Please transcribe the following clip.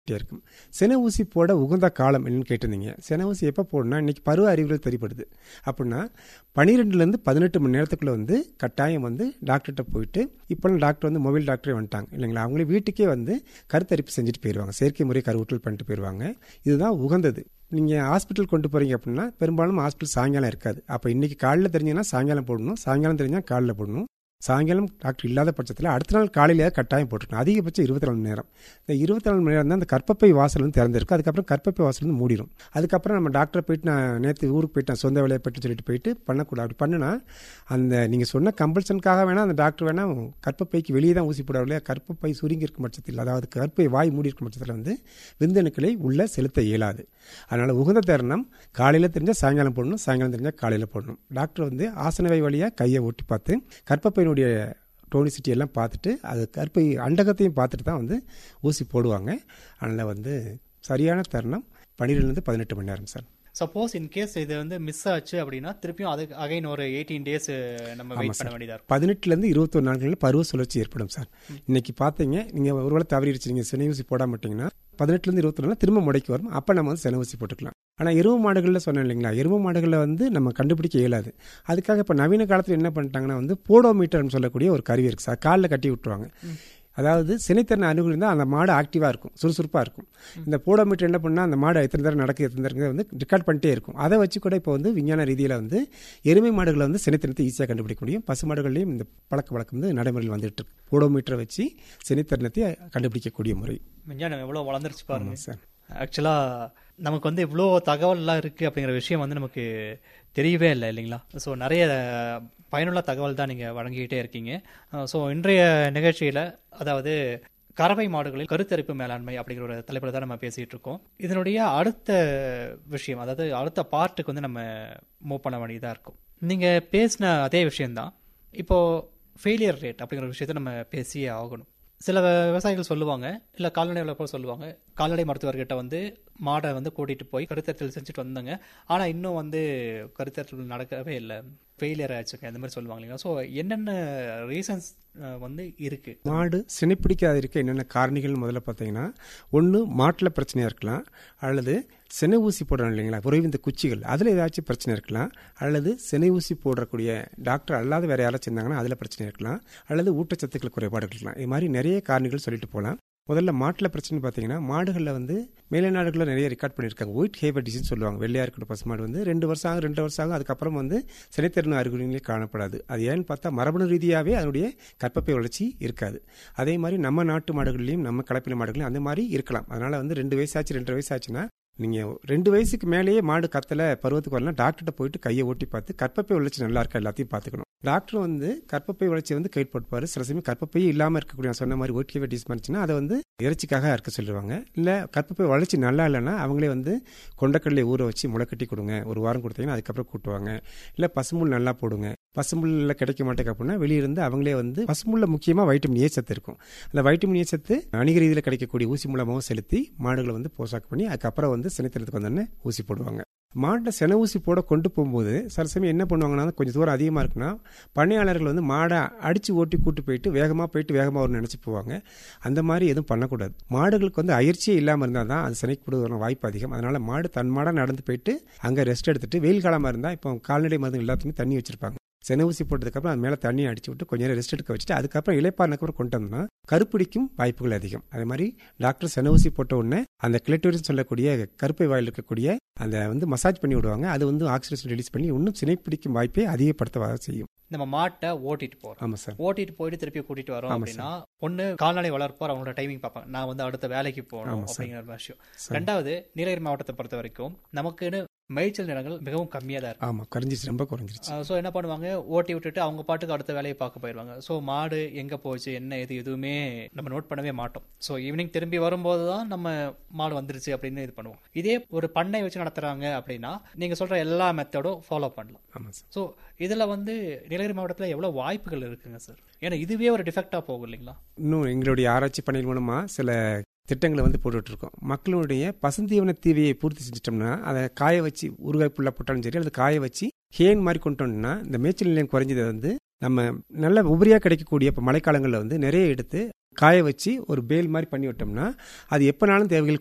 இருக்கும் சென ஊசி போட உகந்த காலம் என்னன்னு கேட்டிருந்தீங்க சென ஊசி எப்போ போடணும்னா இன்னைக்கு பருவ அறிவுகள் தெரியப்படுது அப்படின்னா பன்னிரெண்டுலேருந்து பதினெட்டு மணி நேரத்துக்குள்ளே வந்து கட்டாயம் வந்து டாக்டர்கிட்ட போயிட்டு இப்போலாம் டாக்டர் வந்து மொபைல் டாக்டரே வந்துட்டாங்க இல்லைங்களா அவங்களே வீட்டுக்கே வந்து கருத்தரிப்பு செஞ்சுட்டு போயிடுவாங்க செயற்கை முறை கருவூட்டல் பண்ணிட்டு போயிடுவாங்க இதுதான் உகந்தது நீங்கள் ஹாஸ்பிட்டல் கொண்டு போகிறீங்க அப்படின்னா பெரும்பாலும் ஹாஸ்பிட்டல் சாயங்காலம் இருக்காது அப்போ இன்றைக்கி காலையில் தெரிஞ்சிங்கன்னா சாயங்காலம் போடணும் சாயங்காலம் தெரிஞ்சால் காலையில் போடணும் சாயங்காலம் டாக்டர் இல்லாத பட்சத்தில் அடுத்த நாள் காலையில் கட்டாயம் போட்டுருக்கணும் அதிகபட்சம் இருபத்தி நாலு மணி நேரம் இந்த இருபத்தி நாலு மணி நேரம் தான் அந்த கற்பப்பை வாசல் வந்து திறந்திருக்கு அதுக்கப்புறம் கற்பப்பை வாசல் வந்து மூடிடும் அதுக்கப்புறம் நம்ம டாக்டரை போயிட்டு நான் நேற்று ஊருக்கு போயிட்டு நான் சொந்த வேலையை போயிட்டு சொல்லிட்டு போயிட்டு பண்ணக்கூடாது அப்படி பண்ணுனா அந்த நீங்கள் சொன்ன கம்பல்சனுக்காக வேணால் அந்த டாக்டர் வேணால் கற்பப்பைக்கு வெளியே தான் ஊசி போடாது இல்லையா கற்பப்பை சுருங்கி இருக்கும் பட்சத்தில் அதாவது கற்பை வாய் மூடி இருக்கும் பட்சத்தில் வந்து விந்தணுக்களை உள்ளே செலுத்த இயலாது அதனால் உகந்த தருணம் காலையில் தெரிஞ்சால் சாயங்காலம் போடணும் சாயங்காலம் தெரிஞ்சால் காலையில் போடணும் டாக்டர் வந்து ஆசனவை வழியாக கையை ஒட்டி பார்த்து கற்பப்பையினுடைய டோனிசிட்டி எல்லாம் பார்த்துட்டு அது கற்பை அண்டகத்தையும் பார்த்துட்டு தான் வந்து ஊசி போடுவாங்க அதனால் வந்து சரியான தருணம் பன்னிரெண்டுலேருந்து பதினெட்டு மணி நேரம் சார் சப்போஸ் இன் கேஸ் இது வந்து மிஸ் ஆச்சு அப்படின்னா திருப்பியும் அதுக்கு அகைன் ஒரு எயிட்டீன் டேஸ் நம்ம வெயிட் பண்ண வேண்டியதா இருக்கும் பதினெட்டுலேருந்து இருபத்தொரு நாட்களில் பருவ சுழற்சி ஏற்படும் சார் இன்னைக்கு பார்த்தீங்க நீங்கள் ஒருவேளை தவறிடுச்சு நீங்கள் சினை ஊசி போடாம மாட்டீங்கன்னா பதினெட்டுலேருந்து இருபத்தி நாள் திரும்ப முடைக்கு வரும் அப்போ நம்ம வந்து சென ஊசி போட்டுக்கலாம் ஆனால் எருவு மாடுகளில் சொன்னேன் இல்லைங்களா எருவு மாடுகளில் வந்து நம்ம கண்டுபிடிக்க இயலாது அதுக்காக இப்போ நவீன காலத்தில் என்ன பண்ணிட்டாங்கன்னா வந்து போடோமீட்டர்னு சொல்லக்கூடிய ஒரு கருவி இருக்குது சார் காலில் கட்டி விட்டுருவாங்க அதாவது சினைத்திறன் அணுகுல் இருந்தால் அந்த மாடு ஆக்டிவாக இருக்கும் சுறுசுறுப்பாக இருக்கும் இந்த போடோமீட்டர் என்ன பண்ணால் அந்த மாடு எத்தனை தடவை நடக்குது எத்தனை தடவை வந்து ரெக்கார்ட் பண்ணிட்டே இருக்கும் அதை வச்சு கூட இப்போ வந்து விஞ்ஞான ரீதியில் வந்து எருமை மாடுகளை வந்து சினைத்திறனத்தை ஈஸியாக கண்டுபிடிக்க முடியும் பசு மாடுகள்லையும் இந்த பழக்க வழக்கம் வந்து நடைமுறையில் வந்துட்டு இருக்கு போடோமீட்டரை வச்சு சினைத்திறனத்தை கண்டுபிடிக்கக்கூடிய முறை விஞ்ஞானம் எவ்வளோ வளர்ந்துருச்சு பாருங்க சார் ஆக்சுவலாக நமக்கு வந்து இவ்வளோ தகவல்லாம் இருக்குது அப்படிங்கிற விஷயம் வந்து நமக்கு தெரியவே இல்லை இல்லைங்களா ஸோ நிறைய பயனுள்ள தகவல் தான் நீங்கள் வழங்கிக்கிட்டே இருக்கீங்க ஸோ இன்றைய நிகழ்ச்சியில் அதாவது கறவை மாடுகளில் கருத்தரிப்பு மேலாண்மை அப்படிங்கிற ஒரு தலைப்பில் தான் நம்ம பேசிகிட்டு இருக்கோம் இதனுடைய அடுத்த விஷயம் அதாவது அடுத்த பார்ட்டுக்கு வந்து நம்ம மூவ் பண்ண வேண்டியதாக இருக்கும் நீங்கள் பேசின அதே விஷயம்தான் இப்போது ஃபெயிலியர் ரேட் அப்படிங்கிற ஒரு விஷயத்தை நம்ம பேசியே ஆகணும் சில விவசாயிகள் சொல்லுவாங்க இல்லை கால்நடை வளர்ப்போர் சொல்லுவாங்க கால்நடை மருத்துவர்கிட்ட வந்து மாடை வந்து கூட்டிகிட்டு போய் கருத்தரித்தல் செஞ்சுட்டு வந்தாங்க ஆனால் இன்னும் வந்து கருத்தரித்தல் நடக்கவே இல்லை ஃபெயிலியர் ஆச்சுங்க இந்த மாதிரி சொல்லுவாங்க இல்லைங்களா ஸோ என்னென்ன ரீசன்ஸ் வந்து இருக்கு மாடு சினைப்பிடிக்காத இருக்க என்னென்ன காரணிகள் முதல்ல பார்த்தீங்கன்னா ஒன்று மாட்டில் பிரச்சனையாக இருக்கலாம் அல்லது செனை ஊசி போடுறோம் இல்லைங்களா புறவிந்த குச்சிகள் அதில் ஏதாச்சும் பிரச்சனை இருக்கலாம் அல்லது செனை ஊசி போடக்கூடிய டாக்டர் அல்லாத வேற யாராச்சும் இருந்தாங்கன்னா அதில் பிரச்சனை இருக்கலாம் அல்லது ஊட்டச்சத்துக்கள் குறைபாடு இருக்கலாம் இது மாதிரி நிறைய காரணிகள் சொல்லிட்டு போகலாம் முதல்ல மாட்டில் பிரச்சனை பார்த்தீங்கன்னா மாடுகளில் வந்து மேலை நாடுகளில் நிறைய ரெக்கார்ட் பண்ணியிருக்காங்க ஒயிட் ஹேவர் டிசீஸ் சொல்லுவாங்க வெள்ளையா இருக்கிற பசுமாடு வந்து ரெண்டு வருஷம் ஆகும் ரெண்டு வருஷம் ஆகும் அதுக்கப்புறம் வந்து சினைத்திறன் அறிகுறிகளே காணப்படாது அது ஏன்னு பார்த்தா மரபணு ரீதியாகவே அதனுடைய கற்பப்பை வளர்ச்சி இருக்காது அதே மாதிரி நம்ம நாட்டு மாடுகள்லையும் நம்ம கலப்பின மாடுகளையும் அந்த மாதிரி இருக்கலாம் அதனால வந்து ரெண்டு வயசாச்சு ரெண்டு வயசாச்சுன்னா நீங்கள் ரெண்டு வயசுக்கு மேலேயே மாடு கத்தலை பருவத்துக்கு வரலாம் டாக்டர்கிட்ட போயிட்டு கையை ஓட்டி பார்த்து கற்பப்பை வளர்ச்சி நல்லா இருக்கா எல்லாத்தையும் பார்த்துக்கணும் டாக்டர் வந்து கற்பப்பை வளர்ச்சி வந்து கைட் போட்டுப்பாரு சில சமயம் கற்பப்பையே இல்லாமல் இருக்கக்கூடிய சொன்ன மாதிரி ஓட்டிக்கவே டிஸ் பண்ணிச்சுன்னா அதை வந்து இறைச்சிக்காக இருக்க சொல்லுவாங்க இல்லை கற்பப்பை வளர்ச்சி நல்லா இல்லைன்னா அவங்களே வந்து கொண்டக்கடலை ஊற வச்சு முளைக்கட்டி கொடுங்க ஒரு வாரம் கொடுத்தீங்கன்னா அதுக்கப்புறம் கூட்டுவாங்க இல்லை பசுமுள் நல்லா போடுங்க பசுமுள்ள கிடைக்க மாட்டேங்க அப்படின்னா வெளியிருந்து அவங்களே வந்து பசுமுள்ள முக்கியமாக வைட்டமின் ஏ சத்து இருக்கும் அந்த வைட்டமின் ஏ சத்து வணிக ரீதியில் கிடைக்கக்கூடிய ஊசி மூலமாகவும் செலுத்தி மாடுகளை வந்து போசாக்கு பண்ணி அதுக்கப்புறம் வந்து சினைத்திறத்துக்கு வந்தோடனே ஊசி போடுவாங்க மாட்டை சென ஊசி போட கொண்டு போகும்போது சில சமயம் என்ன பண்ணுவாங்கன்னா கொஞ்சம் தூரம் அதிகமாக இருக்குன்னா பண்ணையாளர்கள் வந்து மாடை அடித்து ஓட்டி கூட்டு போயிட்டு வேகமாக போயிட்டு வேகமாக ஒரு நினச்சி போவாங்க அந்த மாதிரி எதுவும் பண்ணக்கூடாது மாடுகளுக்கு வந்து அயற்சியே இல்லாமல் இருந்தால் தான் அது சினைக்கப்படுவதற்கான வாய்ப்பு அதிகம் அதனால் மாடு தன் மாடாக நடந்து போயிட்டு அங்கே ரெஸ்ட் எடுத்துட்டு வெயில் காலமாக இருந்தால் இப்போ கால்நடை மருந்து எல்லாத்துக்குமே தண்ணி வச்சிருப்பாங்க சென ஊசி போட்டதுக்கப்புறம் அது மேலே தண்ணி அடிச்சு விட்டு கொஞ்ச நேரம் ரெஸ்ட் எடுக்க வச்சுட்டு அதுக்கப்புறம் இலைப்பாருனக்கப்புறம் கொண்டு வந்தோம்னா கருப்பிடிக்கும் வாய்ப்புகள் அதிகம் அதே மாதிரி டாக்டர் சென ஊசி போட்ட உடனே அந்த கிளட்டோரிஸ் சொல்லக்கூடிய கருப்பை வாயில் இருக்கக்கூடிய அந்த வந்து மசாஜ் பண்ணி விடுவாங்க அது வந்து ஆக்சிடேஷன் ரிலீஸ் பண்ணி இன்னும் சினைப்பிடிக்கும் வாய்ப்பை அதிகப்படுத்த செய்யும் நம்ம மாட்டை ஓட்டிட்டு போறோம் ஆமாம் சார் ஓட்டிட்டு போயிட்டு திருப்பி கூட்டிட்டு வரோம் அப்படின்னா ஒண்ணு கால்நடை வளர்ப்போர் அவங்களோட டைமிங் பார்ப்பாங்க நான் வந்து அடுத்த வேலைக்கு போகணும் அப்படிங்கிற ஒரு விஷயம் ரெண்டாவது நீலகிரி மாவட்டத்தை பொறுத்த வரைக்கும் நமக்குன்னு மேய்ச்சல் நிலங்கள் மிகவும் கம்மியாக தான் இருக்கும் ஆமாம் குறைஞ்சிருச்சு ரொம்ப குறைஞ்சிருச்சு ஸோ என்ன பண்ணுவாங்க ஓட்டி விட்டுட்டு அவங்க பாட்டுக்கு அடுத்த வேலையை பார்க்க போயிடுவாங்க ஸோ மாடு எங்கே போச்சு என்ன இது எதுவுமே நம்ம நோட் பண்ணவே மாட்டோம் ஸோ ஈவினிங் திரும்பி வரும்போது தான் நம்ம மாடு வந்துருச்சு அப்படின்னு இது பண்ணுவோம் இதே ஒரு பண்ணை வச்சு நடத்துறாங்க அப்படின்னா நீங்கள் சொல்கிற எல்லா மெத்தடும் ஃபாலோ பண்ணலாம் ஆமாம் சார் ஸோ இதில் வந்து நீலகிரி மாவட்டத்தில் எவ்வளோ வாய்ப்புகள் இருக்குங்க சார் ஏன்னா இதுவே ஒரு டிஃபெக்டாக போகும் இல்லைங்களா இன்னும் எங்களுடைய ஆராய்ச்சி பணியின் மூலமாக சில திட்டங்களை வந்து போட்டுட்ருக்கோம் மக்களுடைய பசுந்தீவன தீவையை பூர்த்தி செஞ்சிட்டோம்னா அதை காய வச்சு ஊறுகாய் புள்ள போட்டாலும் சரி அதை காய வச்சு ஹேன் மாதிரி கொண்டோம்னா இந்த மேய்ச்சல் நிலையம் குறைஞ்சதை வந்து நம்ம நல்ல உபரியாக கிடைக்கக்கூடிய இப்போ மழைக்காலங்களில் வந்து நிறைய எடுத்து காய வச்சு ஒரு பேல் மாதிரி பண்ணி விட்டோம்னா அது எப்போனாலும் தேவைகள்